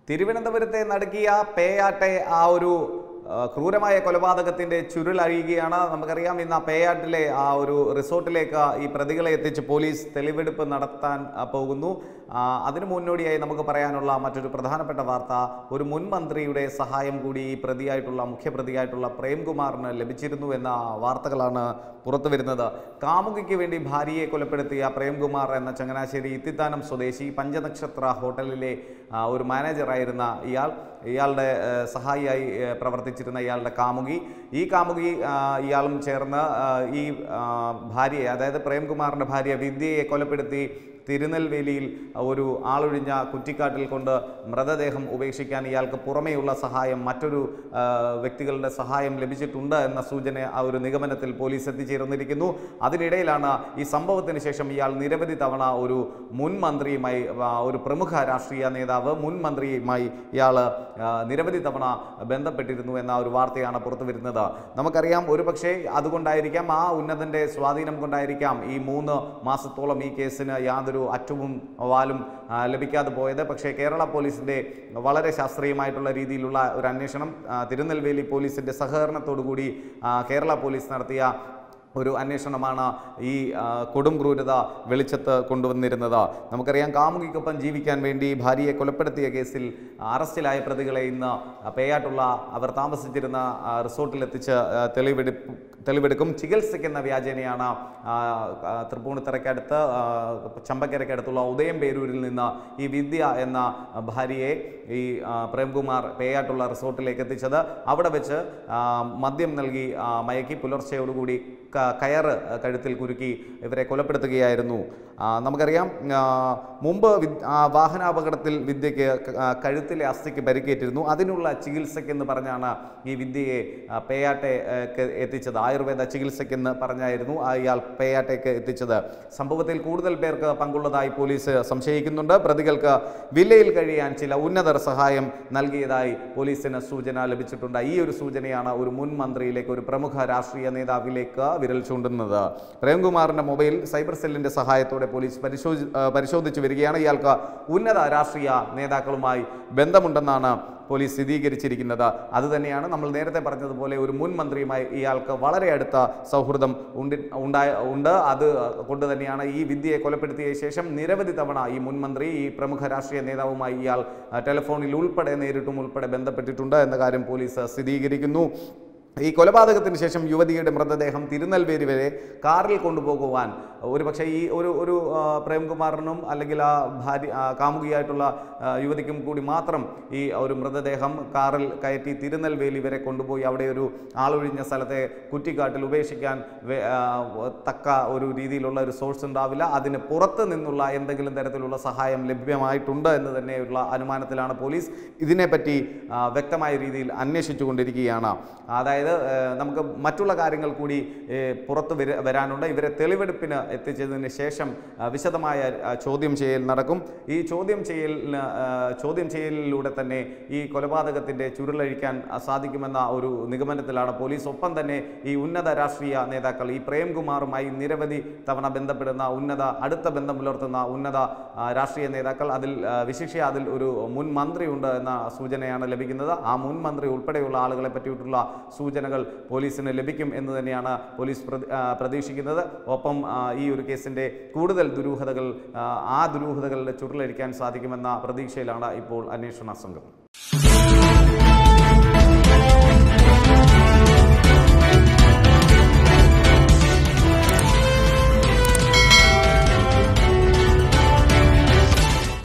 തിരുവനന്തപുരത്തെ നടുക്കിയ പേയാട്ടെ ആ ഒരു ആ, ക്രൂരമായ കൊലപാതകത്തിന്റെ ചുരുളഴിയുകയാണ് നമുക്കറിയാം ഇന്ന് ആ പേയാട്ടിലെ ആ ഒരു റിസോർട്ടിലേക്ക് ഈ പ്രതികളെ എത്തിച്ച് പോലീസ് തെളിവെടുപ്പ് നടത്താൻ ആ, പോകുന്നു ആ, അതിനു മുന്നോടിയായി നമുക്ക് പറയാനുള്ള മറ്റൊരു പ്രധാനപ്പെട്ട വാർത്ത ഒരു മുൻ മന്ത്രിയുടെ സഹായം കൂടി ഈ പ്രതിയായിട്ടുള്ള മുഖ്യപ്രതിയായിട്ടുള്ള പ്രേംകുമാറിന് ലഭിച്ചിരുന്നു എന്ന വാർത്തകളാണ് പുറത്തു വരുന്നത് കാമുകിക്ക് വേണ്ടി ഭാര്യയെ കൊലപ്പെടുത്തിയ പ്രേംകുമാർ എന്ന ചങ്ങനാശ്ശേരി ഇത്തിത്താനം സ്വദേശി പഞ്ചനക്ഷത്ര ഹോട്ടലിലെ ആ, ഒരു മാനേജറായിരുന്ന ഇയാൾ ഇയാളുടെ ഏഹ്, സഹായിയായി ഏഹ്, പ്രവർത്തിച്ചിരുന്ന ഇയാളുടെ കാമുകി ഈ കാമുകി ആ, ഇയാളും ചേർന്ന് ആ, ഈ ആ, ഭാര്യയെ അതായത് പ്രേംകുമാറിൻ്റെ ഭാര്യ വിദ്യയെ കൊലപ്പെടുത്തി തിരുനെൽവേലിയിൽ ഒരു ആളൊഴിഞ്ഞ കുറ്റിക്കാട്ടിൽ കൊണ്ട് മൃതദേഹം ഉപേക്ഷിക്കാൻ ഇയാൾക്ക് പുറമേയുള്ള സഹായം മറ്റൊരു ആ, വ്യക്തികളുടെ സഹായം ലഭിച്ചിട്ടുണ്ട് എന്ന സൂചന ആ ഒരു നിഗമനത്തിൽ പോലീസ് എത്തിച്ചേർന്നിരിക്കുന്നു അതിനിടയിലാണ് ഈ സംഭവത്തിന് ശേഷം ഇയാൾ നിരവധി തവണ ഒരു മുൻ മന്ത്രിയുമായി ആ, ഒരു പ്രമുഖ രാഷ്ട്രീയ നേതാവ് മുൻ മന്ത്രിയുമായി ഇയാൾ നിരവധി തവണ ബന്ധപ്പെട്ടിരുന്നു എന്ന ഒരു വാർത്തയാണ് പുറത്തു വരുന്നത് നമുക്കറിയാം ഒരുപക്ഷെ അതുകൊണ്ടായിരിക്കാം ആ ഉന്നതന്റെ സ്വാധീനം കൊണ്ടായിരിക്കാം ഈ മൂന്ന് മാസത്തോളം ഈ കേസിന് യാതൊരു അറ്റവും വാലും ആ, ലഭിക്കാതെ പോയത് പക്ഷേ കേരള പോലീസിന്റെ വളരെ ശാസ്ത്രീയമായിട്ടുള്ള രീതിയിലുള്ള ഒരു അന്വേഷണം ആ, തിരുനെൽവേലി പോലീസിന്റെ സഹകരണത്തോടു കൂടി ആ, കേരള പോലീസ് നടത്തിയ ഒരു അന്വേഷണമാണ് ഈ ആ, കൊടും ക്രൂരത വെളിച്ചത്ത് കൊണ്ടുവന്നിരുന്നത് നമുക്കറിയാം കാമുകിക്കൊപ്പം ജീവിക്കാൻ വേണ്ടി ഭാര്യയെ കൊലപ്പെടുത്തിയ കേസിൽ അറസ്റ്റിലായ പ്രതികളെ ഇന്ന് പേയാട്ടുള്ള അവർ താമസിച്ചിരുന്ന ആ, റിസോർട്ടിലെത്തിച്ച് ആ, തെളിവെടുപ്പ് തെളിവെടുക്കും ചികിത്സയ്ക്കെന്ന വ്യാജേനയാണ് ആ, ആ, തൃപ്പൂണിത്തറയ്ക്കടുത്ത് ആ, ചമ്പക്കരയ്ക്കടുത്തുള്ള ഉദയം പേരൂരിൽ നിന്ന് ഈ വിദ്യ എന്ന ഭാര്യയെ ഈ ആ, പ്രേംകുമാർ പേയാട്ടുള്ള റിസോർട്ടിലേക്ക് എത്തിച്ചത് അവിടെ വെച്ച് ആ, മദ്യം നൽകി ആ, മയക്കി പുലർച്ചയോടുകൂടി ക- കയറ് കഴുത്തിൽ കുരുക്കി ഇവരെ കൊലപ്പെടുത്തുകയായിരുന്നു ആ, നമുക്കറിയാം ആ, മുമ്പ് വിദ്- ആ, വാഹനാപകടത്തിൽ വിദ്യയ്ക്ക് ക- ആ, കഴുത്തിലെ അസ്ഥിക്ക് പരിക്കേറ്റിരുന്നു അതിനുള്ള ചികിത്സയ്ക്കെന്ന് പറഞ്ഞാണ് ഈ വിദ്യയെ ആ, പേയാട്ടെ ആ, ക്ക് എത്തിച്ചത് ആയുർവേദ ചികിത്സയ്ക്കെന്ന് പറഞ്ഞായിരുന്നു ആ ഇയാൾ പേയാട്ടേക്ക് എത്തിച്ചത് സംഭവത്തിൽ കൂടുതൽ പേർക്ക് പങ്കുള്ളതായി പോലീസ് സംശയിക്കുന്നുണ്ട് പ്രതികൾക്ക് വില്ലയിൽ കഴിയാൻ ചില ഉന്നതർ സഹായം നൽകിയതായി പോലീസിന് സൂചന ലഭിച്ചിട്ടുണ്ട് ഈ ഒരു സൂചനയാണ് ഒരു മുൻ മന്ത്രിയിലേക്ക് ഒരു പ്രമുഖ രാഷ്ട്രീയ നേതാവിലേക്ക് വിരൽ ചൂണ്ടുന്നത് പ്രേംകുമാറിന്റെ മൊബൈൽ സൈബർ സെല്ലിന്റെ സഹായത്തോടെ പോലീസ് പരിശോധി ആ, പരിശോധിച്ചു വരികയാണ് ഇയാൾക്ക് ഉന്നത രാഷ്ട്രീയ നേതാക്കളുമായി ബന്ധമുണ്ടെന്നാണ് പോലീസ് സ്ഥിരീകരിച്ചിരിക്കുന്നത് അതുതന്നെയാണ് നമ്മൾ നേരത്തെ പറഞ്ഞതുപോലെ ഒരു മുൻ മന്ത്രിയുമായി ഇയാൾക്ക് വളരെ അടുത്ത സൗഹൃദം ഉണ്ട് ഉണ്ടായ ഉണ്ട് അത് കൊണ്ട് തന്നെയാണ് ഈ വിദ്യയെ കൊലപ്പെടുത്തിയ ശേഷം നിരവധി തവണ ഈ മുൻ മന്ത്രി ഈ പ്രമുഖ രാഷ്ട്രീയ നേതാവുമായി ഇയാൾ ആ, ടെലിഫോണിൽ ഉൾപ്പെടെ നേരിട്ടും ഉൾപ്പെടെ ബന്ധപ്പെട്ടിട്ടുണ്ട് എന്ന കാര്യം പോലീസ് സ്ഥിരീകരിക്കുന്നു ഈ കൊലപാതകത്തിന് ശേഷം യുവതിയുടെ മൃതദേഹം തിരുനെൽവേലി വരെ കാറിൽ കൊണ്ടുപോകുവാൻ ഒരുപക്ഷെ ഈ ഒരു ഒരു ആ, പ്രേംകുമാറിനും അല്ലെങ്കിൽ ആ ഭാര്യ ആ, കാമുകിയായിട്ടുള്ള ആ, യുവതിക്കും കൂടി മാത്രം ഈ ഒരു മൃതദേഹം കാറിൽ കയറ്റി തിരുനെൽവേലി വരെ കൊണ്ടുപോയി അവിടെ ഒരു ആളൊഴിഞ്ഞ സ്ഥലത്തെ കുറ്റിക്കാട്ടിൽ ഉപേക്ഷിക്കാൻ വേ- ആ, തക്ക ഒരു രീതിയിലുള്ള ഒരു സോഴ്സ് ഉണ്ടാവില്ല അതിന് പുറത്ത് നിന്നുള്ള എന്തെങ്കിലും തരത്തിലുള്ള സഹായം ലഭ്യമായിട്ടുണ്ട് എന്ന് തന്നെയുള്ള അനുമാനത്തിലാണ് പോലീസ് ഇതിനെപ്പറ്റി ആ, വ്യക്തമായ രീതിയിൽ അന്വേഷിച്ചു കൊണ്ടിരിക്കുകയാണ് അതായത് ആ, നമുക്ക് മറ്റുള്ള കാര്യങ്ങൾ കൂടി ഏ, പുറത്ത് വര വരാനുണ്ട് ഇവരെ തെളിവെടുപ്പിന് എത്തിച്ചതിന് ശേഷം ആ, വിശദമായ ആ, ചോദ്യം ചെയ്യൽ നടക്കും ഈ ചോദ്യം ചെയ്യലിന് ആ, ചോദ്യം ചെയ്യലിലൂടെ തന്നെ ഈ കൊലപാതകത്തിൻ്റെ ചുരുളഴിക്കാൻ ആ, സാധിക്കുമെന്ന ഒരു നിഗമനത്തിലാണ് പോലീസ് ഒപ്പം തന്നെ ഈ ഉന്നത രാഷ്ട്രീയ നേതാക്കൾ ഈ പ്രേംകുമാറുമായി നിരവധി തവണ ബന്ധപ്പെടുന്ന ഉന്നത അടുത്ത ബന്ധം പുലർത്തുന്ന ഉന്നത ആ, രാഷ്ട്രീയ നേതാക്കൾ അതിൽ ആ, വിശിഷ്യ അതിൽ ഒരു മുൻ മന്ത്രിയുണ്ട് എന്ന സൂചനയാണ് ലഭിക്കുന്നത് ആ മുൻ മന്ത്രി ഉൾപ്പെടെയുള്ള ആളുകളെ പറ്റിയിട്ടുള്ള സൂചനകൾ പോലീസിന് ലഭിക്കും എന്ന് തന്നെയാണ് പോലീസ് പ്രതി- ആ, പ്രതീക്ഷിക്കുന്നത് ഒപ്പം ആ, ഈ ഒരു കേസിൻ്റെ കൂടുതൽ ദുരൂഹതകൾ ആ, ആ ദുരൂഹതകളുടെ ചുരുളഴിക്കാൻ സാധിക്കുമെന്ന പ്രതീക്ഷയിലാണ് ഇപ്പോൾ അന്വേഷണ സംഘം